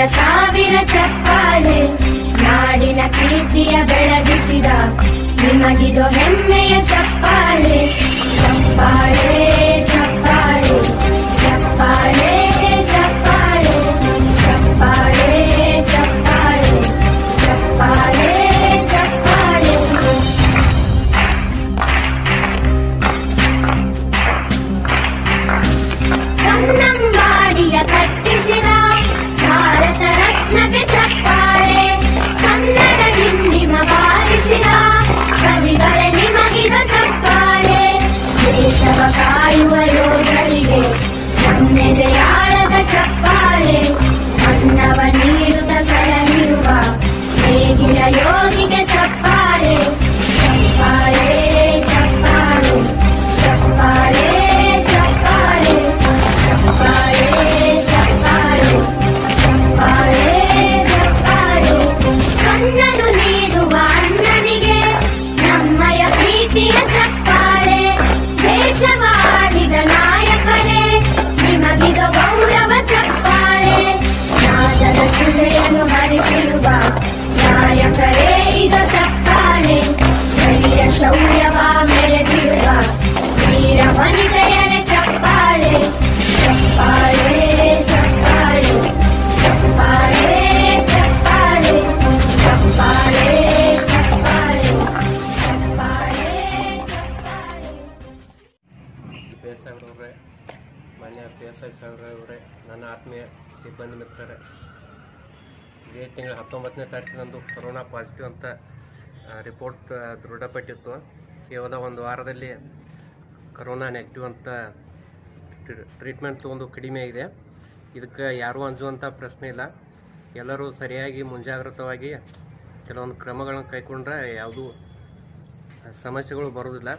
ಸಾವಿರ ಚಪ್ಪಾಳೆ ನಾಡಿನ ಕೀರ್ತಿಯ ಬೆಳಗಿಸಿದ ನಿಮಗಿದು ಹೆಮ್ಮೆಯ ಚಪ್ಪಾಳೆ ಚಪ್ಪಾಳೆ ಚಪ್ಪಾಳೆ ಚಪ್ಪಾಳೆ ಚಪ್ಪಾಳೆ ಚಪ್ಪಾಳೆ ಚಪ್ಪಾಳೆ ಚಪ್ಪಾಳೆ ಚಪ್ಪಾಳೆ ಕನ್ನಂಬಾಡಿಯ ಕಟ್ಟಿಸಿದ ಭಾರತ ರತ್ನಕ್ಕೆ ಚಪ್ಪಾಳೆ ಕನ್ನಡ ಹಿಂದಿಮ ಬಾರಿಸಿದ ಕವಿಗಳೇ ನಿಮಗಿದ ಚಪ್ಪಾಳೆ ದೇಶವ ಕಾಯುವ ಯೋಧರಿಗೆ ನಮ್ಮೆದೆಯಾಳದ ಚಪ್ಪಾಳೆ ಅನ್ನವ ನೀಡುತ್ತ ಸಲಹಿರುವ ನೇಗಿಲ ಯೋಗಿಗೆ ಚಪ್ಪಾಳೆ ಚಪ್ಪಾಳೆ ಚಪ್ಪಾಳೆ ಚಪ್ಪಾಳೆ ಚಪ್ಪಾಳೆ ಚಪ್ಪಾಳೆ ಚಪ್ಪಾಳೆ ಚಪ್ಪಾಳೆ ಚಪ್ಪಾಳೆ ಕಣ್ಣನು ನೀಡುವ ಅಣ್ಣನಿಗೆ ನಮ್ಮಯ ಪ್ರೀತಿಯ ಚಪ್ಪಾಳೆ ದೇಶವಾಡಿದ ನಾಯಕರೇ ನಿಮಗಿದು ಗೌರವ ಚಪ್ಪಾಳೆ ನಾದದ ಸುಧೆಯನ್ನು ಹರಿಸಿರುವ ನಾಯಕರೇ ಇದು ಚಪ್ಪಾಳೆ ಧೈರ್ಯ ಶೌರ್ಯವ ಮೆರೆದಿರುವ ವೀರ ವನಿತೆಯರೇ ಚಪ್ಪಾಳೆ ಚಪ್ಪಾಳೆ ಚಪ್ಪಾಳೆ ಚಪ್ಪಾಳೆ ಚಪ್ಪಾಳೆ ಚಪ್ಪಾಳೆ ಚಪ್ಪಾಳೆ ಚಪ್ಪಾಳೆ ಚಪ್ಪಾಳೆ ಪಿ ಎಸ್ ಅವರವರೇ ಮಾನ್ಯ ಪಿ ಎಸ್ ಐ ಅವರವರೇ ನನ್ನ ಆತ್ಮೀಯ ಸಿಬ್ಬಂದಿ ಮಿತ್ರರೇ ಇದೇ ತಿಂಗಳ ಹತ್ತೊಂಬತ್ತನೇ ತಾರೀಕಿನಂದು ಕೊರೋನಾ ಪಾಸಿಟಿವ್ ಅಂತ ರಿಪೋರ್ಟ್ ದೃಢಪಟ್ಟಿತ್ತು ಕೇವಲ ಒಂದು ವಾರದಲ್ಲಿ ಕರೋನಾ ನೆಗೆಟಿವ್ ಅಂತ ಟ್ರೀಟ್ಮೆಂಟ್ ಒಂದು ಕಡಿಮೆ ಇದೆ ಇದಕ್ಕೆ ಯಾರೂ ಅಂಜುವಂಥ ಪ್ರಶ್ನೆ ಇಲ್ಲ ಎಲ್ಲರೂ ಸರಿಯಾಗಿ ಮುಂಜಾಗ್ರತವಾಗಿ ಕೆಲವೊಂದು ಕ್ರಮಗಳನ್ನು ಕೈಗೊಂಡ್ರೆ ಯಾವುದೂ ಸಮಸ್ಯೆಗಳು ಬರೋದಿಲ್ಲ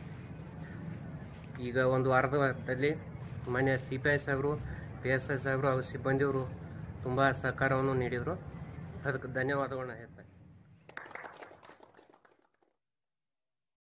ಈಗ ಒಂದು ವಾರದಲ್ಲಿ ಮಾನ್ಯ ಸಿ ಪಿ ಐ ಸಾಹೇಬರು ಪಿ ಎಸ್ ಐ ಸಾಹೇಬರು ಹಾಗೂ ಸಿಬ್ಬಂದಿಯವರು ತುಂಬ ಸಹಕಾರವನ್ನು ನೀಡಿದರು ಅದಕ್ಕೆ ಧನ್ಯವಾದಗಳನ್ನ ಹೇಳ್ತೀನಿ